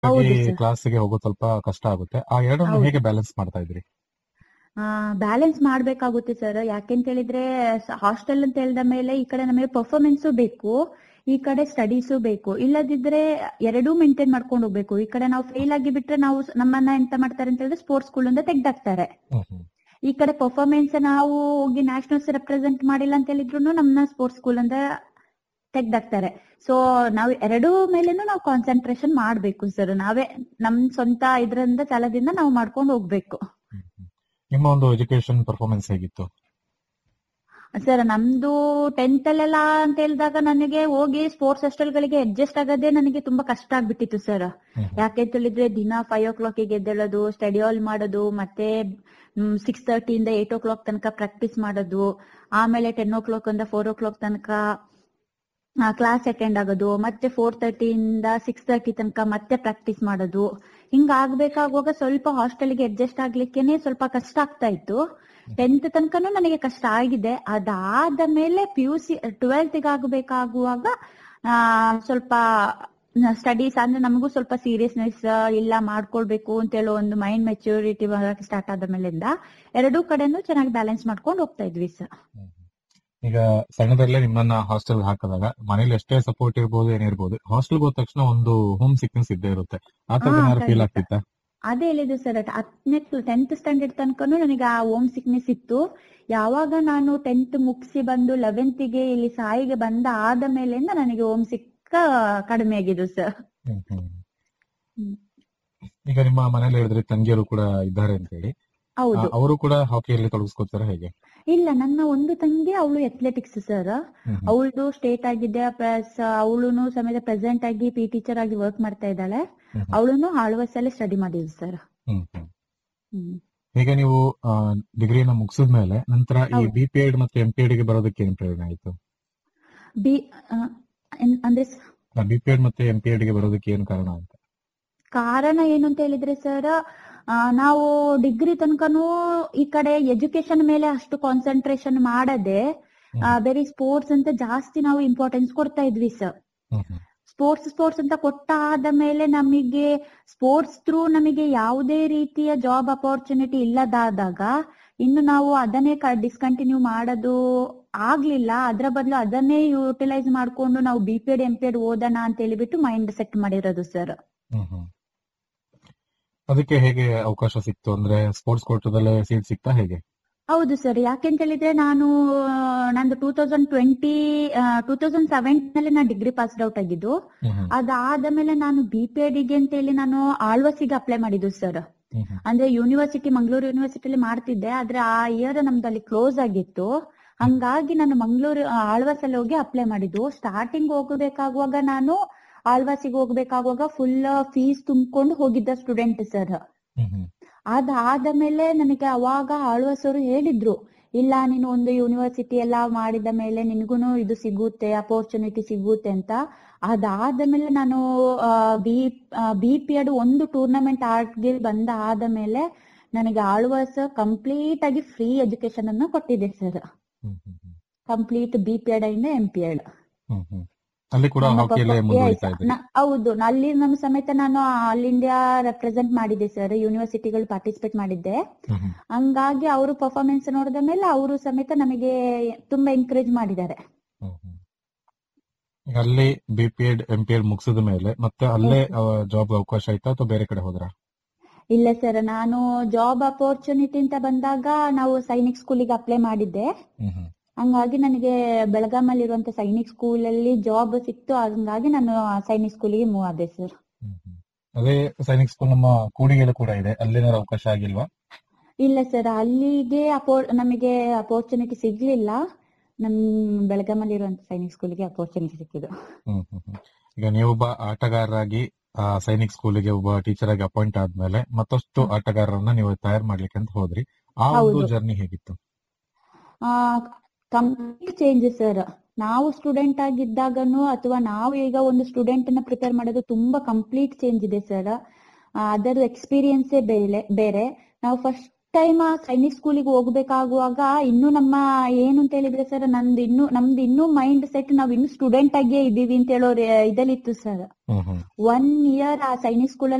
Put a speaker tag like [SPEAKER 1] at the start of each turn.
[SPEAKER 1] ಹೌದು sir.
[SPEAKER 2] ಕ್ಲಾಸಿಗೆ ಹೋಗೋದು ಸ್ವಲ್ಪ ಕಷ್ಟ ಆಗುತ್ತೆ ಆ ಎರಡನ್ನು
[SPEAKER 1] ಹೌದು.
[SPEAKER 2] ಹೇಗೆ ಬ್ಯಾಲೆನ್ಸ್ ಮಾಡ್ತಾ ಇದ್ರಿ
[SPEAKER 1] ಬ್ಯಾಲೆನ್ಸ್ ಮಾಡ್ಬೇಕಾಗುತ್ತೆ ಸರ್ ಯಾಕೆಂತ ಹೇಳಿದ್ರೆ ಹಾಸ್ಟೆಲ್ ಅಂತ ಹೇಳಿದ ಮೇಲೆ ಈ ಕಡೆ ನಮಗೆ ಪರ್ಫಾರ್ಮೆನ್ಸು ಬೇಕು ಈ ಕಡೆ ಸ್ಟಡೀಸು ಬೇಕು ಇಲ್ಲದಿದ್ರೆ ಎರಡೂ ಮೇಂಟೈನ್ ಮಾಡ್ಕೊಂಡು ಹೋಗ್ಬೇಕು ಈ ಕಡೆ ನಾವು ಫೇಲ್ ಆಗಿ ಬಿಟ್ರೆ ನಾವು ಸ್- ನಮ್ಮನ್ನ ಎಂತ ಮಾಡ್ತಾರೆ ಅಂತ ಹೇಳಿದ್ರೆ ಸ್ಪೋರ್ಟ್ಸ್ ಸ್ಕೂಲ್ ಅಂತ ತೆಗ್ದಾಕ್ತಾರೆ
[SPEAKER 2] ಹ್ಮ್ ಹ್ಮ್
[SPEAKER 1] ಈ ಕಡೆ ಪರ್ಫಾರ್ಮೆನ್ಸ್ ನಾವು ಹೋಗಿ ನ್ಯಾಷನಲ್ಸ್ ರೆಪ್ರೆಸೆಂಟ್ ಮಾಡಿಲ್ಲ ಅಂತ ಹೇಳಿದ್ರು ನಮ್ಮನ್ನ ಸ್ಪೋರ್ಟ್ಸ್ ಸ್ಕೂಲ್ ಅಂತ ತೆಗ್ದಾಕ್ತಾರೆ ಸೊ ನಾವು ಎರಡೂ ಮೇಲೇನು ನಾವು ಕಾನ್ಸಂಟ್ರೇಷನ್ ಮಾಡ್ಬೇಕು ಸರ್ ನಾವೇ ನಮ್ ಸ್ವಂತ ಇದ್ರಿಂದ ಛಲದಿಂದ ನಾವು ಮಾಡ್ಕೊಂಡು ಹೋಗ್ಬೇಕು
[SPEAKER 2] ಹ್ಮ್ ಹ್ಮ್. ನಿಮ್ಮ ಒಂದು ಎಜುಕೇಶನ್ ಪರ್ಫಾರ್ಮೆನ್ಸ್ ಹೇಗಿತ್ತು
[SPEAKER 1] ಸರ್ ನಮ್ದು ಟೆಂತ್ ಅಲ್ಲೆಲ್ಲ ಅಂತ ಹೇಳಿದಾಗ ನನಗೆ ಹೋಗಿ ಸ್ಪೋರ್ಟ್ಸ್ ಹಾಸ್ಟೆಲ್ಗಳಿಗೆ ಅಡ್ಜಸ್ಟ್ ಆಗೋದೇ ನನಗೆ ತುಂಬಾ ಕಷ್ಟ ಆಗ್ಬಿಟ್ಟಿತ್ತು ಸರ್
[SPEAKER 2] ಹ್ಮ್ ಹ್ಮ್.
[SPEAKER 1] ಯಾಕೆಂತ ಹೇಳಿದ್ರೆ ದಿನ ಫೈವ್ ಓ ಕ್ಲಾಕಿಗೆ ಎದ್ದೇಳೋದು ಸ್ಟಡಿ ಹಾಲ್ ಮಾಡೋದು ಮತ್ತೆ ಸಿಕ್ಸ್ ತರ್ಟಿಯಿಂದ ಏಟ್ ಓ ಕ್ಲಾಕ್ ತನಕ ಪ್ರಾಕ್ಟೀಸ್ ಮಾಡೋದು ಆಮೇಲೆ ಟೆನ್ ಓ ಕ್ಲಾಕ್ ಇಂದ ಫೋರ್ ಓ ಕ್ಲಾಕ್ ತನಕ ಕ್ಲಾಸ್ ಅಟೆಂಡ್ ಆಗೋದು ಮತ್ತೆ ಫೋರ್ ತರ್ಟಿಯಿಂದ ಸಿಕ್ಸ್ ತರ್ಟಿ ತನಕ ಮತ್ತೆ ಪ್ರಾಕ್ಟೀಸ್ ಮಾಡೋದು ಹಿಂಗ ಆಗ್ಬೇಕಾಗುವಾಗ ಸ್ವಲ್ಪ ಹಾಸ್ಟೆಲ್ಗೆ ಅಡ್ಜಸ್ಟ್ ಆಗ್ಲಿಕ್ಕೇನೆ ಸ್ವಲ್ಪ ಕಷ್ಟ ಆಗ್ತಾ ಇತ್ತು ಟೆಂತ್ ತನಕನೂ ನನಗೆ ಕಷ್ಟ ಆಗಿದೆ ಅದಾದ ಮೇಲೆ ಪಿ ಯು ಸಿ ಟ್ವೆಲ್ತ್ ಆಗ್ಬೇಕಾಗುವಾಗ ಆ, ಸ್ವಲ್ಪ ಸ್ಟಡೀಸ್ ಅಂದ್ರೆ ನಮಗೂ ಸ್ವಲ್ಪ ಸೀರಿಯಸ್ನೆಸ್ ಇಲ್ಲ ಮಾಡ್ಕೊಳ್ಬೇಕು ಅಂತ ಹೇಳೋ ಒಂದು ಮೈಂಡ್ ಮೆಚೂರಿಟಿ ಸ್ಟಾರ್ಟ್ ಆದ ಮೇಲಿಂದ ಎರಡೂ ಕಡೆನೂ ಚೆನ್ನಾಗಿ ಬ್ಯಾಲೆನ್ಸ್ ಮಾಡ್ಕೊಂಡು ಹೋಗ್ತಾ ಇದ್ವಿ ಸರ್
[SPEAKER 2] ಹ್ಮ್ ಹ್ಮ್. ಈಗ ಸಣ್ಣದಲ್ಲೇ ನಿಮ್ಮನ್ನ ಹಾಸ್ಟೆಲ್ ಹಾಕಿದಾಗ ಮನೇಲಿ ಎಷ್ಟೇ ಸಪೋರ್ಟ್ ಇರ್ಬೋದು ಏನಿರ್ಬೋದು ಹಾಸ್ಟೆಲ್ ಹೋದ ತಕ್ಷಣ ಒಂದು ಹೋಮ್ ಸಿಕ್ನೆಸ್ ಇದ್ದೇ ಇರುತ್ತೆ ಆ ತರ
[SPEAKER 1] ಹಾ,
[SPEAKER 2] ಏನಾದ್ರು ಫೀಲ್
[SPEAKER 1] ಖಂಡಿತ.
[SPEAKER 2] ಆಗ್ತಿತ್ತಾ
[SPEAKER 1] ಅದೇ ಹೇಳಿದ್ದು ಸರ್ ಹತ್ತನೇ ಟೆಂತ್ ಸ್ಟ್ಯಾಂಡರ್ಡ್ ತನಕನೂ ನನಗೆ ಆ ಹೋಮ್ ಸಿಕ್ನೆಸ್ ಇತ್ತು ಯಾವಾಗ ನಾನು ಟೆಂತ್ ಮುಗಿಸಿ ಬಂದು ಲೆವೆಂತಿಗೆ ಇಲ್ಲಿ ಸಾಯಿಗೆ ಬಂದ ಆದ ಮೇಲಿಂದ ನನಗೆ ಹೋಮ್ ಸಿಕ್ಕ ಕಡಿಮೆ ಆಗಿದ್ದು ಸರ್
[SPEAKER 2] ಹ್ಮ್ ಹ್ಮ್.
[SPEAKER 1] ಹ್ಮ್.
[SPEAKER 2] ಈಗ ನಿಮ್ಮ ಮನೇಲಿ ಹೇಳಿದ್ರೆ ತಂಗಿಯರು ಕೂಡ ಇದ್ದಾರೆ ಅಂತ ಹೇಳಿ
[SPEAKER 1] ಹೌದು
[SPEAKER 2] ಅವರು ಕೂಡ ಹಾಕಿಯಲ್ಲಿ ತೊಡಗಿಸ್ಕೊತಾರೆ ಹೇಗೆ
[SPEAKER 1] ಇಲ್ಲ ನನ್ನ ಒಂದು ತಂಗಿ ಅವಳು ಅಥ್ಲೆಟಿಕ್ಸ್ ಸರ್
[SPEAKER 2] ಹ್ಮ್ ಹ್ಮ್.
[SPEAKER 1] ಅವಳದು ಸ್ಟೇಟ್ ಆಗಿದೆ ಪ್ಲಸ್ ಅವಳುನು ಸಮೇತ ಪ್ರೆಸೆಂಟ್ ಆಗಿ ಪಿ ಟೀಚರ್ ಆಗಿ ವರ್ಕ್ ಮಾಡ್ತಾ ಇದ್ದಾಳೆ
[SPEAKER 2] ಹ್ಮ್ ಹ್ಮ್.
[SPEAKER 1] ಅವಳುನು ಆಳ್ವಸಲ್ಲೇ ಸ್ಟಡಿ ಮಾಡಿದ್ಲು ಸರ್
[SPEAKER 2] ಹ್ಮ್ ಹ್ಮ್.
[SPEAKER 1] ಹ್ಮ್
[SPEAKER 2] ಈಗ ನೀವು ಡಿಗ್ರಿನ ಮುಗಿಸಿದ್ಮೇಲೆ ನಂತರ ಈ
[SPEAKER 1] ಹೌದು.
[SPEAKER 2] ಬಿ ಪಿ ಎಡ್ ಮತ್ತೆ ಎಂ ಪಿ ಎಡ್ ಗೆ ಬರೋದಕ್ಕೆ ಏನ್ ಪ್ರೇರಣೆ ಆಯ್ತು
[SPEAKER 1] ಬಿ ಆ, ಎನ್- ಅಂದ್ರೆ
[SPEAKER 2] ಬಿ ಪಿ ಎಡ್ ಮತ್ತೆ ಎಂ ಪಿ ಎಡ್ ಗೆ ಬರೋದಕ್ಕೆ ಏನು ಕಾರಣ ಅಂತ
[SPEAKER 1] ಕಾರಣ ಏನು ಅಂತ ಹೇಳಿದ್ರೆ ಸರ್ ನಾವು ಡಿಗ್ರಿ ತನಕನೂ ಈ ಕಡೆ ಎಜುಕೇಶನ್ ಮೇಲೆ ಅಷ್ಟು ಕಾನ್ಸಂಟ್ರೇಷನ್ ಮಾಡದೆ ಆ, ಬರೀ ಸ್ಪೋರ್ಟ್ಸ್ ಅಂತ ಜಾಸ್ತಿ ನಾವು ಇಂಪಾರ್ಟೆನ್ಸ್ ಕೊಡ್ತಾ ಇದ್ವಿ ಸರ್
[SPEAKER 2] ಹ್ಮ್ ಹ್ಮ್.
[SPEAKER 1] ಸ್ಪೋರ್ಟ್ಸ್ ಸ್ಪೋರ್ಟ್ಸ್ ಅಂತ ಕೊಟ್ಟಾದ ಮೇಲೆ ನಮಗೆ ಸ್ಪೋರ್ಟ್ಸ್ ಥ್ರೂ ನಮಗೆ ಯಾವುದೇ ರೀತಿಯ ಜಾಬ್ ಅಪಾರ್ಚುನಿಟಿ ಇಲ್ಲದಾದಾಗ ಇನ್ನು ನಾವು ಅದನ್ನೇ ಡಿಸ್ಕಂಟಿನ್ಯೂ ಮಾಡೋದು ಆಗ್ಲಿಲ್ಲ ಅದ್ರ ಬದಲು ಅದನ್ನೇ ಯುಟಿಲೈಸ್ ಮಾಡ್ಕೊಂಡು ನಾವು B P Ed M P Ed ಓದೋಣ ಅಂತ ಹೇಳಿಬಿಟ್ಟು ಮೈಂಡ್ ಸೆಟ್ ಮಾಡಿರೋದು ಸರ್
[SPEAKER 2] ಹ್ಮ್ ಹ್ಮ್. ಅದಕ್ಕೆ ಹೇಗೆ ಅವಕಾಶ ಸಿಕ್ತು ಅಂದ್ರೆ ಸ್ಪೋರ್ಟ್ಸ್ ಕೋಟದಲ್ಲೇ ಸೀಟ್ ಸಿಕ್ತಾ ಹೇಗೆ
[SPEAKER 1] ಹೌದು ಸರ್ ಯಾಕೆಂತ ಹೇಳಿದ್ರೆ ನಾನು ಆ, ನಂದು two thousand twenty two thousand seven ನಲ್ಲಿ ನಾನು ಡಿಗ್ರಿ ಪಾಸ್ ಔಟ್ ಆಗಿದ್ದು
[SPEAKER 2] ಹ್ಮ್ ಹ್ಮ್.
[SPEAKER 1] ಅದಾದ ಮೇಲೆ ನಾನು ಬಿ ಪಿ ಎಡಿಗೆ ಅಂತ ಹೇಳಿ ನಾನು ಆಳ್ವಸಿಗೆ ಅಪ್ಲೈ ಮಾಡಿದ್ದು ಸರ್
[SPEAKER 2] ಹ್ಮ್ ಹ್ಮ್.
[SPEAKER 1] ಅಂದ್ರೆ ಯೂನಿವರ್ಸಿಟಿ ಮಂಗಳೂರು ಯೂನಿವರ್ಸಿಟಿಲಿ ಮಾಡ್ತಿದ್ದೆ ಆದ್ರೆ ಆ ಇಯರ್ ನಮ್ದು ಅಲ್ಲಿ ಕ್ಲೋಸ್ ಆಗಿತ್ತು ಹಂಗಾಗಿ ನಾನು ಮಂಗಳೂರು ಆಳ್ವಾಸಲ್ಲಿ ಹೋಗಿ ಅಪ್ಲೈ ಮಾಡಿದ್ದು ಸ್ಟಾರ್ಟಿಂಗ್ ಹೋಗಬೇಕಾಗುವಾಗ ನಾನು ಆಳ್ವಾಸಿಗೆ ಹೋಗ್ಬೇಕಾಗುವಾಗ ಫುಲ್ ಫೀಸ್ ತುಂಬಿಕೊಂಡು ಹೋಗಿದ್ದ ಸ್ಟೂಡೆಂಟ್ ಸರ್
[SPEAKER 2] ಹ್ಮ್ ಹ್ಮ್.
[SPEAKER 1] ಅದಾದ ಮೇಲೆ ನನಗೆ ಅವಾಗ ಆಳ್ವಾಸರು ಹೇಳಿದ್ರು ಇಲ್ಲ ನೀನು ಒಂದು ಯೂನಿವರ್ಸಿಟಿ ಎಲ್ಲ ಮಾಡಿದ ಮೇಲೆ ನಿನ್ಗೂನು ಇದು ಸಿಗುತ್ತೆ ಅಪರ್ಚುನಿಟಿ ಸಿಗುತ್ತೆ ಅಂತ ಅದಾದ ಮೇಲೆ ನಾನು ಬಿ ಬಿ ಪಿ ಎಡ್ ಒಂದು ಟೂರ್ನಮೆಂಟ್ ಆಡ್ಗೆ ಬಂದ ಆದ ಮೇಲೆ ನನಗೆ ಆಳ್ವಾಸ ಕಂಪ್ಲೀಟ್ ಆಗಿ ಫ್ರೀ ಎಜುಕೇಶನ್ ಅನ್ನು ಕೊಟ್ಟಿದೆ ಸರ್
[SPEAKER 2] ಹ್ಮ್ ಹ್ಮ್ ಹ್ಮ್.
[SPEAKER 1] ಕಂಪ್ಲೀಟ್ ಬಿ ಪಿ ಎಡ್ ಇಂದ ಎಂ ಪಿ ಎಡ್
[SPEAKER 2] ಹ್ಮ್ ಹ್ಮ್. ಅಲ್ಲಿ ಕೂಡ ಹಾಕಿಯಲ್ಲೇ ಮುಂದುವರಿತಾ ಇದ್ರಿ
[SPEAKER 1] ಹೌದು ಅಲ್ಲಿ ನಮ್ಮ ಸಮೇತ ನಾನು ಆಲ್ ಇಂಡಿಯಾ ರೆಪ್ರೆಸೆಂಟ್ ಮಾಡಿದ್ದೆ ಸರ್ ಯೂನಿವರ್ಸಿಟಿಗಳು ಪಾರ್ಟಿಸಿಪೇಟ್ ಮಾಡಿದ್ದೆ
[SPEAKER 2] ಹ್ಮ್ ಹ್ಮ್.
[SPEAKER 1] ಹಂಗಾಗಿ ಅವರು ಪರ್ಫಾರ್ಮೆನ್ಸ್ ನೋಡಿದ ಮೇಲೆ ಅವರು ಸಮೇತ ನಮಗೆ ತುಂಬಾ ಎಂಕರೇಜ್ ಮಾಡಿದ್ದಾರೆ
[SPEAKER 2] ಹ್ಮ್ ಹ್ಮ್. ಈಗ ಅಲ್ಲಿ B P Ed M P Ed ಮುಗಿಸಿದ ಮೇಲೆ ಮತ್ತೆ ಅಲ್ಲೇ ಜಾಬ್ ಅವಕಾಶ ಆಯ್ತಾ ಅಥವಾ ಬೇರೆ ಕಡೆ ಹೋದ್ರ
[SPEAKER 1] ಇಲ್ಲ ಸರ್ ನಾನು ಜಾಬ್ ಅಪರ್ಚುನಿಟಿ ಅಂತ ಬಂದಾಗ ನಾವು ಸೈನಿಕ್ ಸ್ಕೂಲಿಗೆ ಅಪ್ಲೈ ಮಾಡಿದ್ದೆ
[SPEAKER 2] ಹ್ಮ್ ಹ್ಮ್.
[SPEAKER 1] ಹಂಗಾಗಿ ನನಗೆ ಬೆಳಗಾಮಲ್ಲಿ ಇರುವಂತ ಸೈನಿಕ್ ಸ್ಕೂಲ್ ಅಲ್ಲಿ ಜಾಬ್ ಸಿಕ್ತು ಹಂಗಾಗಿ ನಾನು ಆ ಸೈನಿಕ್ ಸ್ಕೂಲಿಗೆ ಮೂವ್ ಆದೆ ಸರ್
[SPEAKER 2] ಹ್ಮ್ ಹ್ಮ್. ಅದೇ ಸೈನಿಕ್ ಸ್ಕೂಲ್ ನಮ್ಮ ಕೂಡಿಗೆಲ್ಲ ಕೂಡ ಇದೆ ಅಲ್ಲೇನಾದ್ರು ಅವಕಾಶ ಆಗಿಲ್ವಾ
[SPEAKER 1] ಇಲ್ಲ ಸರ್ ಅಲ್ಲಿಗೆ ಅಪೋ ನಮಗೆ ಅಪರ್ಚುನಿಟಿ ಸಿಗ್ಲಿಲ್ಲ ನಮ್ ಬೆಳಗಾಮಲ್ಲಿ ಇರುವಂತ ಸೈನಿಕ್ ಸ್ಕೂಲಿಗೆ ಅಪರ್ಚುನಿಟಿ ಸಿಕ್ಕಿದ್ದು
[SPEAKER 2] ಹ್ಮ್ ಹ್ಮ್ ಹ್ಮ್. ಈಗ ನೀವೊಬ್ಬ ಆಟಗಾರರಾಗಿ ಆ ಸೈನಿಕ್ ಸ್ಕೂಲಿಗೆ ಒಬ್ಬ ಟೀಚರ್ ಆಗಿ ಅಪಾಯಿಂಟ್ ಆದ್ಮೇಲೆ ಮತ್ತಷ್ಟು
[SPEAKER 1] ಹ್ಮ್.
[SPEAKER 2] ಆಟಗಾರರನ್ನ ನೀವು ತಯಾರು ಮಾಡ್ಲಿಕ್ಕೆ ಅಂತ ಹೋದ್ರಿ ಆ ಒಂದು
[SPEAKER 1] ಹೌದು.
[SPEAKER 2] ಜರ್ನಿ ಹೇಗಿತ್ತು
[SPEAKER 1] ಕಂಪ್ಲೀಟ್ ಚೇಂಜ್ ಸರ್ ನಾವು ಸ್ಟೂಡೆಂಟ್ ಆಗಿದ್ದಾಗನು ಅಥವಾ ನಾವು ಈಗ ಒಂದು ಸ್ಟೂಡೆಂಟ್ ನ ಪ್ರಿಪೇರ್ ಮಾಡೋದು ತುಂಬಾ ಕಂಪ್ಲೀಟ್ ಚೇಂಜ್ ಇದೆ ಸರ್ ಅದರ ಎಕ್ಸ್ಪೀರಿಯನ್ಸೇ ಬೇರೆ ಬೇರೆ ನಾವು ಫಸ್ಟ್ ಟೈಮ್ ಸೈನಿಕ್ ಸ್ಕೂಲಿಗೆ ಹೋಗ್ಬೇಕಾಗುವಾಗ ಇನ್ನು ನಮ್ಮ ಏನು ಅಂತ ಹೇಳಿದ್ರೆ ಸರ್ ನಂದು ಇನ್ನು ನಮ್ದು ಇನ್ನೂ ಮೈಂಡ್ ಸೆಟ್ ನಾವ್ ಇನ್ನು ಸ್ಟೂಡೆಂಟ್ ಆಗಿಯೇ ಇದೀವಿ ಅಂತ ಹೇಳೋ ಇದ್ರಲ್ಲಿ ಇತ್ತು ಸರ್
[SPEAKER 2] ಹ್ಮ್ ಹ್ಮ್
[SPEAKER 1] ಒನ್ ಇಯರ್ ಆ ಸೈನಿಕ್ ಸ್ಕೂಲ್